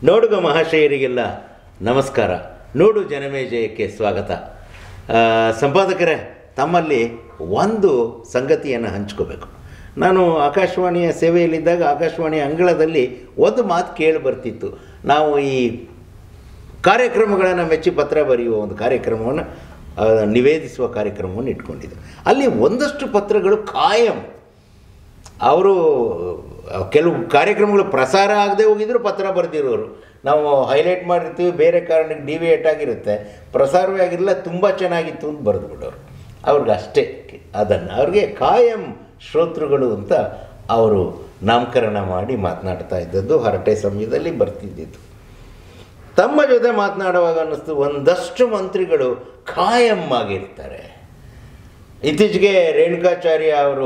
ನೋಡುಗ ಮಹಾಶಯರಿಗೆಲ್ಲ ನಮಸ್ಕಾರ ನೋಡು ಜನಮೇಜಯಕ್ಕೆ ಸ್ವಾಗತ ಆ, ಸಂಪಾದಕರೇ ತಮ್ಮಲ್ಲಿ ಒಂದು ಸಂಗತಿಯನ್ನು ಹಂಚ್ಕೋಬೇಕು ನಾನು ಆಕಾಶವಾಣಿಯ ಸೇವೆಯಲ್ಲಿದ್ದಾಗ ಆಕಾಶವಾಣಿಯ ಅಂಗಳದಲ್ಲಿ ಒಂದು ಮಾತು ಕೇಳಿ ಬರ್ತಿತ್ತು ನಾವು ಈ ಕಾರ್ಯಕ್ರಮಗಳನ್ನು ಮೆಚ್ಚಿ ಪತ್ರ ಬರೆಯುವ ಒಂದು ಕಾರ್ಯಕ್ರಮವನ್ನು ಆ, ನಿವೇದಿಸುವ ಕಾರ್ಯಕ್ರಮವನ್ನು ಇಟ್ಕೊಂಡಿದ್ದೆ ಅಲ್ಲಿ ಒಂದಷ್ಟು ಪತ್ರಗಳು ಕಾಯಂ ಅವರು ಕೆಲವು ಕಾರ್ಯಕ್ರಮಗಳು ಪ್ರಸಾರ ಆಗದೆ ಹೋಗಿದ್ರು ಪತ್ರ ಬರೆದಿರೋರು ನಾವು ಹೈಲೈಟ್ ಮಾಡಿರ್ತೀವಿ ಬೇರೆ ಕಾರಣಕ್ಕೆ ಡಿವಿಯೇಟ್ ಆಗಿರುತ್ತೆ ಪ್ರಸಾರವೇ ಆಗಿರಲಿಲ್ಲ ತುಂಬ ಚೆನ್ನಾಗಿತ್ತು ಅಂತ ಬರೆದು ಬಿಡೋರು ಅವ್ರಿಗೆ ಅಷ್ಟೇ ಅದನ್ನು ಅವ್ರಿಗೆ ಕಾಯಂ ಶ್ರೋತೃಗಳು ಅಂತ ಅವರು ನಾಮಕರಣ ಮಾಡಿ ಮಾತನಾಡ್ತಾ ಇದ್ದದ್ದು ಹರಟೆ ಸಮಯದಲ್ಲಿ ಬರ್ತಿದ್ದಿದ್ದು ತಮ್ಮ ಜೊತೆ ಮಾತನಾಡುವಾಗ ಅನ್ನಿಸ್ತು ಒಂದಷ್ಟು ಮಂತ್ರಿಗಳು ಕಾಯಂ ಆಗಿರ್ತಾರೆ ಇತ್ತೀಚೆಗೆ ರೇಣುಕಾಚಾರ್ಯ ಅವರು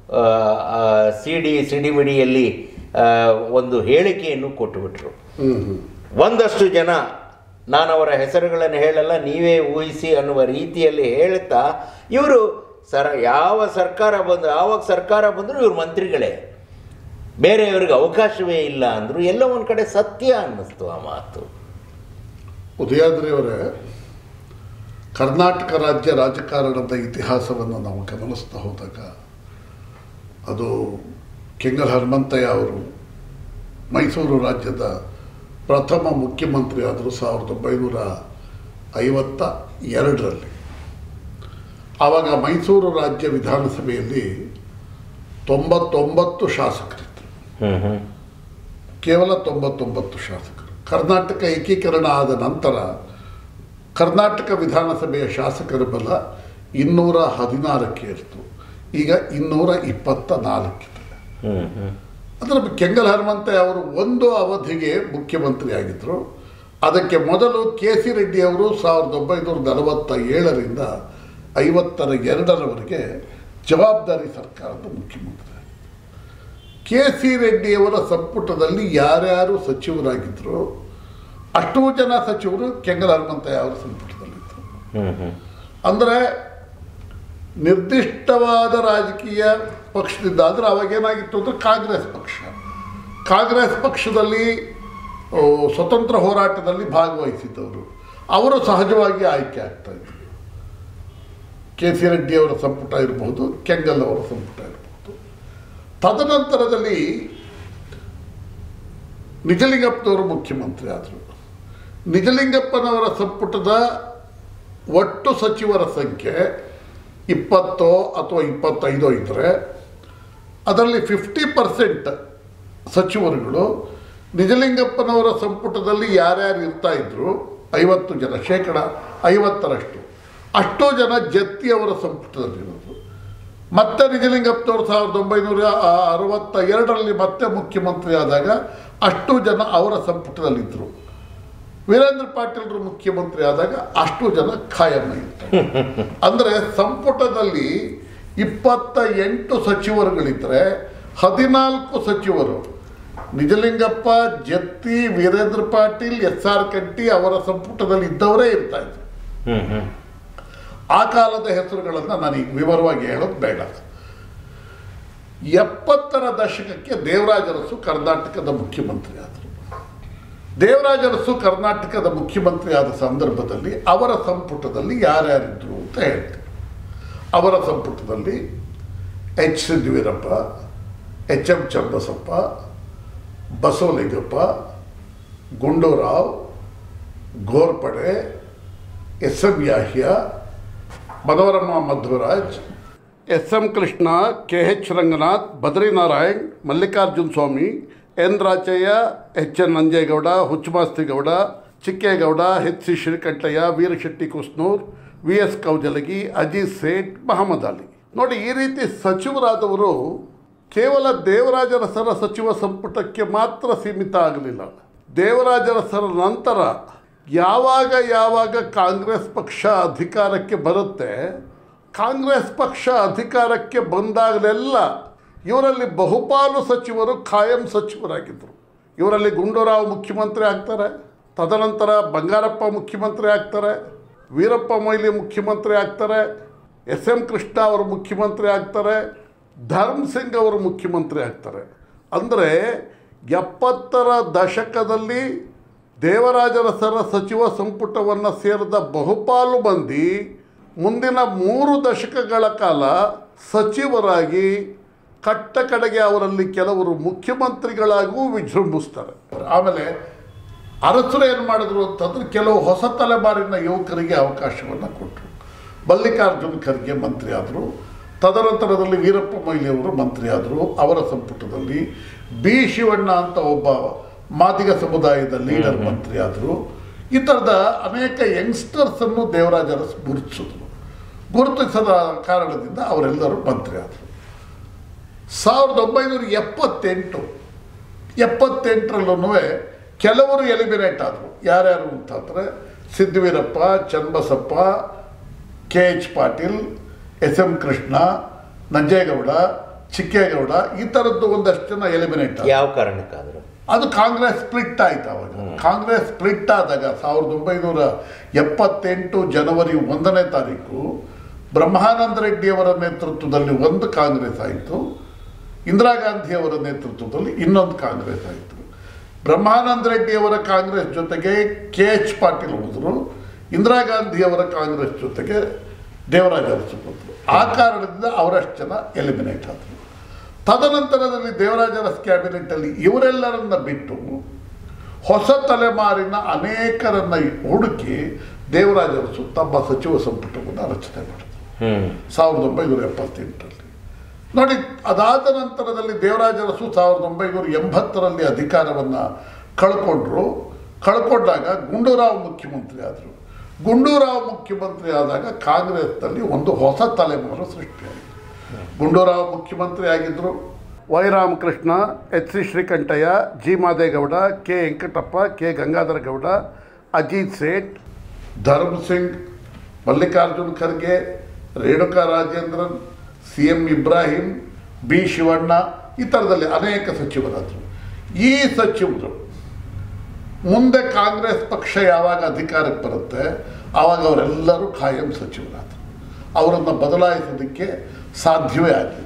ಸಿ ಡಿ ಸಿಡಿಮಿಡಿಯಲ್ಲಿ ಆ, ಒಂದು ಹೇಳಿಕೆಯನ್ನು ಕೊಟ್ಟುಬಿಟ್ರು ಒಂದಷ್ಟು ಜನ ನಾನು ಅವರ ಹೆಸರುಗಳನ್ನು ಹೇಳಲ್ಲ ನೀವೇ ಊಹಿಸಿ ಅನ್ನುವ ರೀತಿಯಲ್ಲಿ ಹೇಳ್ತಾ ಇವರು ಸರ ಯಾವ ಸರ್ಕಾರ ಬಂದು ಯಾವಾಗ ಸರ್ಕಾರ ಬಂದರೂ ಇವರು ಮಂತ್ರಿಗಳೇ ಬೇರೆಯವ್ರಿಗೆ ಅವಕಾಶವೇ ಇಲ್ಲ ಅಂದರು ಎಲ್ಲೋ ಒಂದು ಕಡೆ ಸತ್ಯ ಅನ್ನಿಸ್ತು ಆ ಮಾತು ಉದಯಾದ್ರಿ ಅವರೇ ಕರ್ನಾಟಕ ರಾಜ್ಯ ರಾಜಕಾರಣದ ಇತಿಹಾಸವನ್ನು ನಾವು ಗಮನಿಸ್ತಾ ಹೋದಾಗ ಅದು ಕೆಂಗಲ್ ಹನುಮಂತಯ್ಯ ಅವರು ಮೈಸೂರು ರಾಜ್ಯದ ಪ್ರಥಮ ಮುಖ್ಯಮಂತ್ರಿ ಆದರು ಸಾವಿರದ ಒಂಬೈನೂರ ಐವತ್ತ ಎರಡರಲ್ಲಿ ಆವಾಗ ಮೈಸೂರು ರಾಜ್ಯ ವಿಧಾನಸಭೆಯಲ್ಲಿ ತೊಂಬತ್ತೊಂಬತ್ತು ಶಾಸಕರಿದ್ದರು ಹ್ಞೂ ಹ್ಞೂ ಕೇವಲ ತೊಂಬತ್ತೊಂಬತ್ತು ಶಾಸಕರು ಕರ್ನಾಟಕ ಏಕೀಕರಣ ಆದ ನಂತರ ಕರ್ನಾಟಕ ವಿಧಾನಸಭೆಯ ಶಾಸಕರ ಬಲ ಇನ್ನೂರ ಹದಿನಾರಕ್ಕೆ ಇರ್ತು ಈಗ ಇನ್ನೂರ ಇಪ್ಪತ್ತ ನಾಲ್ಕಿದೆ ಹ್ಞೂ ಹ್ಞೂ ಅದರ ಕೆಂಗಲ್ ಹನುಮಂತಯ್ಯ ಅವರು ಒಂದು ಅವಧಿಗೆ ಮುಖ್ಯಮಂತ್ರಿ ಆಗಿದ್ದರು ಅದಕ್ಕೆ ಮೊದಲು ಕೆ ಸಿ ರೆಡ್ಡಿ ಅವರು ಸಾವಿರದ ಒಂಬೈನೂರ ನಲವತ್ತ ಏಳರಿಂದ ಐವತ್ತರ ಎರಡರವರೆಗೆ ಜವಾಬ್ದಾರಿ ಸರ್ಕಾರದ ಮುಖ್ಯಮಂತ್ರಿ ಕೆ ಸಿ ರೆಡ್ಡಿಯವರ ಸಂಪುಟದಲ್ಲಿ ಯಾರ್ಯಾರು ಸಚಿವರಾಗಿದ್ದರು ಅಷ್ಟೂ ಜನ ಸಚಿವರು ಕೆಂಗಲ್ ಹನುಮಂತಯ್ಯ ಅವರ ಸಂಪುಟದಲ್ಲಿದ್ದರು ಹ್ಞೂ ಹ್ಞೂ ಅಂದರೆ ನಿರ್ದಿಷ್ಟವಾದ ರಾಜಕೀಯ ಪಕ್ಷದಿಂದ ಅಂದರೆ ಅವಾಗೇನಾಗಿತ್ತು ಅಂದರೆ ಕಾಂಗ್ರೆಸ್ ಪಕ್ಷ ಕಾಂಗ್ರೆಸ್ ಪಕ್ಷದಲ್ಲಿ ಓ, ಸ್ವತಂತ್ರ ಹೋರಾಟದಲ್ಲಿ ಭಾಗವಹಿಸಿದ್ದವರು ಅವರು ಸಹಜವಾಗಿ ಆಯ್ಕೆ ಆಗ್ತಾ ಇದ್ರು ಕೆ ಸಿ ರೆಡ್ಡಿ ಅವರ ಸಂಪುಟ ಇರಬಹುದು ಕೆಂಗಲ್ ಅವರ ಸಂಪುಟ ಇರಬಹುದು ತದನಂತರದಲ್ಲಿ ನಿಜಲಿಂಗಪ್ಪನವರು ಮುಖ್ಯಮಂತ್ರಿ ಆದರು ನಿಜಲಿಂಗಪ್ಪನವರ ಸಂಪುಟದ ಒಟ್ಟು ಸಚಿವರ ಸಂಖ್ಯೆ ಇಪ್ಪತ್ತೋ ಅಥವಾ ಇಪ್ಪತ್ತೈದೋ ಇದ್ದರೆ ಅದರಲ್ಲಿ ಫಿಫ್ಟಿ ಪರ್ಸೆಂಟ್ ಸಚಿವರುಗಳು ನಿಜಲಿಂಗಪ್ಪನವರ ಸಂಪುಟದಲ್ಲಿ ಯಾರ್ಯಾರು ಇರ್ತಾ ಇದ್ರು ಐವತ್ತು ಜನ ಶೇಕಡ ಐವತ್ತರಷ್ಟು ಅಷ್ಟೋ ಜನ ಜತ್ತಿಯವರ ಸಂಪುಟದಲ್ಲಿರೋದು ಮತ್ತೆ ನಿಜಲಿಂಗಪ್ಪನವರು ಸಾವಿರದ ಒಂಬೈನೂರ ಆ- ಅರವತ್ತ ಎರಡರಲ್ಲಿ ಮತ್ತೆ ಮುಖ್ಯಮಂತ್ರಿ ಆದಾಗ ಅಷ್ಟು ಜನ ಅವರ ಸಂಪುಟದಲ್ಲಿದ್ದರು ವೀರೇಂದ್ರ ಪಾಟೀಲ್ರು ಮುಖ್ಯಮಂತ್ರಿ ಆದಾಗ ಅಷ್ಟು ಜನ ಖಾಯಂ ಆಗಿರ್ತಾರೆ ಅಂದರೆ ಸಂಪುಟದಲ್ಲಿ ಇಪ್ಪತ್ತ ಎಂಟು ಸಚಿವರುಗಳಿದ್ದರೆ ಹದಿನಾಲ್ಕು ಸಚಿವರು ನಿಜಲಿಂಗಪ್ಪ ಜತ್ತಿ ವೀರೇಂದ್ರ ಪಾಟೀಲ್ ಎಸ್ ಆರ್ ಕಟ್ಟಿ ಅವರ ಸಂಪುಟದಲ್ಲಿ ಇದ್ದವರೇ ಇರ್ತಾ ಇದ್ರು ಹ್ಞೂ ಹ್ಞೂ ಆ ಕಾಲದ ಹೆಸರುಗಳನ್ನು ನಾನು ಈಗ ವಿವರವಾಗಿ ಹೇಳೋದು ಬೇಡ ಎಪ್ಪತ್ತರ ದಶಕಕ್ಕೆ ದೇವರಾಜ ಅರಸು ಕರ್ನಾಟಕದ ಮುಖ್ಯಮಂತ್ರಿ ಆದರು ದೇವರಾಜ ಅರಸು ಕರ್ನಾಟಕದ ಮುಖ್ಯಮಂತ್ರಿ ಆದ ಸಂದರ್ಭದಲ್ಲಿ ಅವರ ಸಂಪುಟದಲ್ಲಿ ಯಾರ್ಯಾರಿದ್ರು ಅಂತ ಹೇಳ್ತೀನಿ ಅವರ ಸಂಪುಟದಲ್ಲಿ H Siddaveerappa H M Channabasappa Basavalingappa Gundu Rao Gorpade S M Yahya Manorama Madhwaraj S M Krishna K H Ranganath Badrinarayan Mallikarjun Swamy N Rachaiah H N Nanjegowda Huchamasti Gowda Chikkegowda H C Srikantaiah Veerashetty Kusnoor V S Kaujalagi Ajit Sait Mohammed Ali ನೋಡಿ ಈ ರೀತಿ ಸಚಿವರಾದವರು ಕೇವಲ ದೇವರಾಜರಸರ ಸಚಿವ ಸಂಪುಟಕ್ಕೆ ಮಾತ್ರ ಸೀಮಿತ ಆಗಲಿಲ್ಲ ದೇವರಾಜರಸರ ನಂತರ ಯಾವಾಗ ಯಾವಾಗ ಕಾಂಗ್ರೆಸ್ ಪಕ್ಷ ಅಧಿಕಾರಕ್ಕೆ ಬರುತ್ತೆ ಕಾಂಗ್ರೆಸ್ ಪಕ್ಷ ಅಧಿಕಾರಕ್ಕೆ ಬಂದಾಗಲೆಲ್ಲ ಇವರಲ್ಲಿ ಬಹುಪಾಲು ಸಚಿವರು ಖಾಯಂ ಸಚಿವರಾಗಿದ್ದರು ಇವರಲ್ಲಿ ಗುಂಡೂರಾವ್ ಮುಖ್ಯಮಂತ್ರಿ ಆಗ್ತಾರೆ ತದನಂತರ ಬಂಗಾರಪ್ಪ ಮುಖ್ಯಮಂತ್ರಿ ಆಗ್ತಾರೆ ವೀರಪ್ಪ ಮೊಯ್ಲಿ ಮುಖ್ಯಮಂತ್ರಿ ಆಗ್ತಾರೆ ಎಸ್ ಎಂ ಕೃಷ್ಣ ಅವರು ಮುಖ್ಯಮಂತ್ರಿ ಆಗ್ತಾರೆ ಧರ್ಮ್ ಸಿಂಗ್ ಅವರು ಮುಖ್ಯಮಂತ್ರಿ ಆಗ್ತಾರೆ ಅಂದರೆ ಎಪ್ಪತ್ತರ ದಶಕದಲ್ಲಿ ದೇವರಾಜರಸರ ಸಚಿವ ಸಂಪುಟವನ್ನು ಸೇರಿದ ಬಹುಪಾಲು ಮಂದಿ ಮುಂದಿನ ಮೂರು ದಶಕಗಳ ಕಾಲ ಸಚಿವರಾಗಿ ಕಟ್ಟ ಕಡೆಗೆ ಅವರಲ್ಲಿ ಕೆಲವರು ಮುಖ್ಯಮಂತ್ರಿಗಳಾಗೂ ವಿಜೃಂಭಿಸ್ತಾರೆ ಆಮೇಲೆ ಅರಸರು ಏನು ಮಾಡಿದ್ರು ಅಂತಂದ್ರೆ ಕೆಲವು ಹೊಸ ತಲೆಮಾರಿನ ಯುವಕರಿಗೆ ಅವಕಾಶವನ್ನು ಕೊಟ್ಟರು ಮಲ್ಲಿಕಾರ್ಜುನ್ ಖರ್ಗೆ ಮಂತ್ರಿ ಆದರು ತದನಂತರದಲ್ಲಿ ವೀರಪ್ಪ ಮೊಯ್ಲಿಯವರು ಮಂತ್ರಿ ಆದರು ಅವರ ಸಂಪುಟದಲ್ಲಿ ಬಿ ಶಿವಣ್ಣ ಅಂತ ಒಬ್ಬ ಮಾದಿಗ ಸಮುದಾಯದ ಲೀಡರ್ ಮಂತ್ರಿ ಆದರು ಈ ಥರದ ಅನೇಕ ಯಂಗ್ಸ್ಟರ್ಸನ್ನು ದೇವರಾಜ ಅರಸು ಗುರುತಿಸಿದ್ರು ಗುರುತಿಸದ ಕಾರಣದಿಂದ ಅವರೆಲ್ಲರೂ ಮಂತ್ರಿ ಆದರು ಸಾವಿರದ ಒಂಬೈನೂರ ಎಪ್ಪತ್ತೆಂಟು ಎಪ್ಪತ್ತೆಂಟರಲ್ಲೂ ಕೆಲವರು ಎಲಿಮಿನೇಟ್ ಆದರು ಯಾರ್ಯಾರು ಅಂತಂದರೆ Siddaveerappa Channabasappa K H Patil S M Krishna Nanjegowda Chikkegowda ಈ ಥರದ್ದು ಒಂದಷ್ಟು ಜನ ಎಲಿಮಿನೇಟ್ ಆದರು ಯಾವ ಕಾರಣಕ್ಕಾದರೂ ಅದು ಕಾಂಗ್ರೆಸ್ ಸ್ಪ್ಲಿಟ್ ಆಯ್ತು ಅವಾಗ ಕಾಂಗ್ರೆಸ್ ಸ್ಪ್ಲಿಟ್ ಆದಾಗ ಸಾವಿರದ ಒಂಬೈನೂರ ಎಪ್ಪತ್ತೆಂಟು ಜನವರಿ ಒಂದನೇ ತಾರೀಕು ಬ್ರಹ್ಮಾನಂದ ರೆಡ್ಡಿಯವರ ನೇತೃತ್ವದಲ್ಲಿ ಒಂದು ಕಾಂಗ್ರೆಸ್ ಆಯಿತು ಇಂದಿರಾ ಗಾಂಧಿಯವರ ನೇತೃತ್ವದಲ್ಲಿ ಇನ್ನೊಂದು ಕಾಂಗ್ರೆಸ್ ಆಯಿತು ಬ್ರಹ್ಮಾನಂದ ರೆಡ್ಡಿಯವರ ಕಾಂಗ್ರೆಸ್ ಜೊತೆಗೆ ಕೆ ಎಚ್ ಪಾಟೀಲ್ ಹೋದರು ಇಂದಿರಾ ಗಾಂಧಿಯವರ ಕಾಂಗ್ರೆಸ್ ಜೊತೆಗೆ ದೇವರಾಜ ಅರಸು ಹೋದರು ಆ ಕಾರಣದಿಂದ ಅವರಷ್ಟು ಜನ ಎಲಿಮಿನೇಟ್ ಆದರು ತದನಂತರದಲ್ಲಿ ದೇವರಾಜ ಅರಸ್ ಕ್ಯಾಬಿನೆಟ್ಟಲ್ಲಿ ಇವರೆಲ್ಲರನ್ನ ಬಿಟ್ಟು ಹೊಸ ತಲೆಮಾರಿನ ಅನೇಕರನ್ನ ಹುಡುಕಿ ದೇವರಾಜ ಅರಸು ತಮ್ಮ ಸಚಿವ ಸಂಪುಟವನ್ನು ರಚನೆ ಮಾಡಿದರು ಹ್ಮ್ ಸಾವಿರದ ಒಂಬೈನೂರ ಎಪ್ಪತ್ತೆಂಟರಲ್ಲಿ ನೋಡಿ ಅದಾದ ನಂತರದಲ್ಲಿ ದೇವರಾಜ ಅರಸು ಸಾವಿರದ ಒಂಬೈನೂರ ಎಂಬತ್ತರಲ್ಲಿ ಅಧಿಕಾರವನ್ನು ಕಳ್ಕೊಂಡ್ರು ಕಳ್ಕೊಂಡಾಗ ಗುಂಡೂರಾವ್ ಮುಖ್ಯಮಂತ್ರಿ ಆದರು ಗುಂಡೂರಾವ್ ಮುಖ್ಯಮಂತ್ರಿ ಆದಾಗ ಕಾಂಗ್ರೆಸ್ನಲ್ಲಿ ಒಂದು ಹೊಸ ತಲೆಮಾರು ಸೃಷ್ಟಿಯಾಯಿತು ಗುಂಡೂರಾವ್ ಮುಖ್ಯಮಂತ್ರಿ ಆಗಿದ್ದರು Y Ramakrishna H C Srikantaiah G Madegowda K Venkatappa K Gangadhara Gowda Ajit Sait Dharam Singh Mallikarjun Kharge Renuka Rajendran C M Ibrahim B Shivanna ಈ ಥರದಲ್ಲಿ ಅನೇಕ ಸಚಿವರಾದರು ಈ ಸಚಿವರು ಮುಂದೆ ಕಾಂಗ್ರೆಸ್ ಪಕ್ಷ ಯಾವಾಗ ಅಧಿಕಾರಕ್ಕೆ ಬರುತ್ತೆ ಆವಾಗ ಅವರೆಲ್ಲರೂ ಖಾಯಂ ಸಚಿವರಾದರು ಅವರನ್ನು ಬದಲಾಯಿಸೋದಕ್ಕೆ ಸಾಧ್ಯವೇ ಆಗಲಿಲ್ಲ